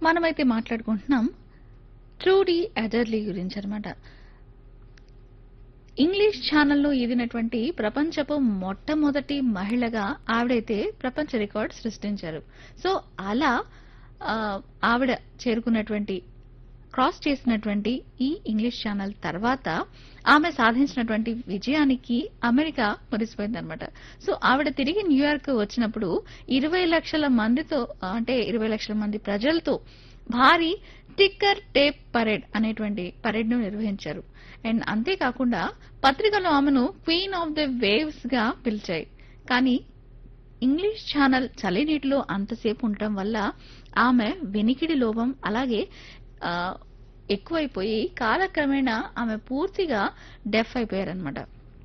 మనమైతే మాట్లాడుకుంటున్నాం ట్రూడీ అడర్లీ గురించి అనమాట ఇంగ్లీష్ ఛానల్లో ఈదినటువంటి ప్రపంచపు మొట్టమొదటి మహిళగా ఆవిడైతే ప్రపంచ రికార్డ్ సృష్టించారు సో అలా ఆ, ఆవిడ చేరుకున్నటువంటి క్రాస్ చేసినటువంటి ఈ ఇంగ్లీష్ ఛానల్ తర్వాత ఆమె సాధించినటువంటి విజయానికి అమెరికా మురిసిపోయిందనమాట సో ఆవిడ తిరిగి న్యూయార్క్ వచ్చినప్పుడు ఇరవై లక్షల మందితో అంటే ఇరవై లక్షల మంది ప్రజలతో భారీ టిక్కర్ టేప్ పరేడ్ అనేటువంటి పరేడ్ ను నిర్వహించారు అండ్ అంతేకాకుండా పత్రికలు ఆమెను క్వీన్ ఆఫ్ ద వేవ్స్ గా పిలిచాయి కానీ ఇంగ్లీష్ ఛానల్ చలినీటిలో అంతసేపు ఉండటం వల్ల ఆమె వెనికిడి లోపం అలాగే ఆ, ఎక్కువైపోయి కాలక్రమేణా ఆమె పూర్తిగా డెఫ్ అయిపోయారనమాట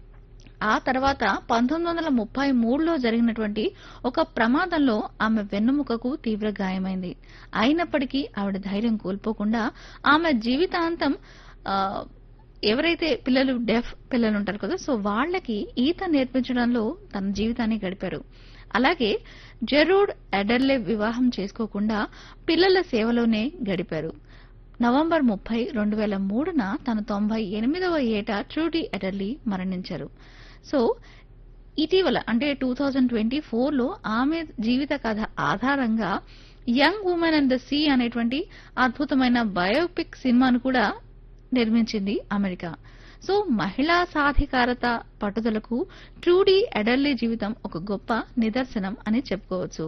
ఆ తర్వాత పంతొమ్మిది వందల ముప్పై మూడులో జరిగినటువంటి ఒక ప్రమాదంలో ఆమె వెన్నుముకకు తీవ్ర గాయమైంది అయినప్పటికీ ఆవిడ ధైర్యం కోల్పోకుండా ఆమె జీవితాంతం ఆ, ఎవరైతే పిల్లలు డెఫ్ పిల్లలు ఉంటారు కదా సో వాళ్ళకి ఈత నేర్పించడంలో తన జీవితాన్ని గడిపారు అలాగే జెరూడ్ ఎడర్లే వివాహం చేసుకోకుండా పిల్లల సేవలోనే గడిపారు నవంబర్ ముప్పై రెండు వేల మూడున తన తొంభై ఎనిమిదవ ఏట ట్రూడీ ఎడర్లీ మరణించారు సో ఇటీవల అంటే టూ థౌజండ్ ట్వంటీ ఫోర్లో ఆమె జీవిత కథ ఆధారంగా young women and the sea అనేటువంటి అద్భుతమైన బయోపిక్ సినిమాను కూడా నిర్మించింది అమెరికా సో మహిళా సాధికారత పట్టుదలకు ట్రూడీ ఎడర్లీ జీవితం ఒక గొప్ప నిదర్శనం అని చెప్పుకోవచ్చు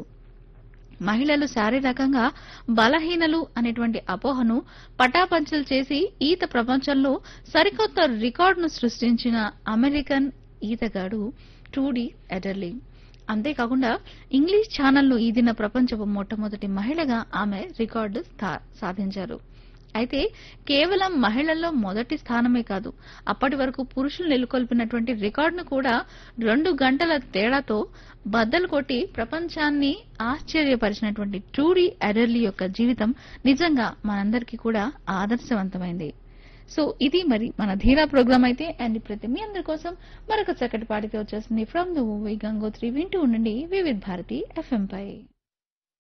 మహిళలు శారీరకంగా బలహీనలు అనేటువంటి అపోహను పటాపంచలు చేసి ఈత ప్రపంచంలో సరికొత్త రికార్డును సృష్టించిన అమెరికన్ ఈతగాడు ట్రూడీ ఎడర్లీ అంతేకాకుండా ఇంగ్లీష్ ఛానల్లో ఈదిన ప్రపంచపు మొట్టమొదటి మహిళగా ఆమె రికార్డు స్థా- సాధించారు అయితే కేవలం మహిళల్లో మొదటి స్థానమే కాదు అప్పటి వరకు పురుషులు నెలకొల్పినటువంటి రికార్డును కూడా రెండు గంటల తేడాతో బద్దలు కొట్టి ప్రపంచాన్ని ఆశ్చర్యపరిచినటువంటి ట్రూడీ అడర్లీ యొక్క జీవితం నిజంగా మనందరికీ కూడా ఆదర్శవంతమైంది సో ఇది మరి మన ధీరా ప్రోగ్రామ్ అయితే అండ్ ప్రతి మీ అందరి కోసం మరొక చక్కటి పాటితో వచ్చేసింది ఫ్రమ్ ద మూవీ గంగోత్రి వింటూ ఉండండి వివిధ్ భారతి ఎఫ్ఎం పై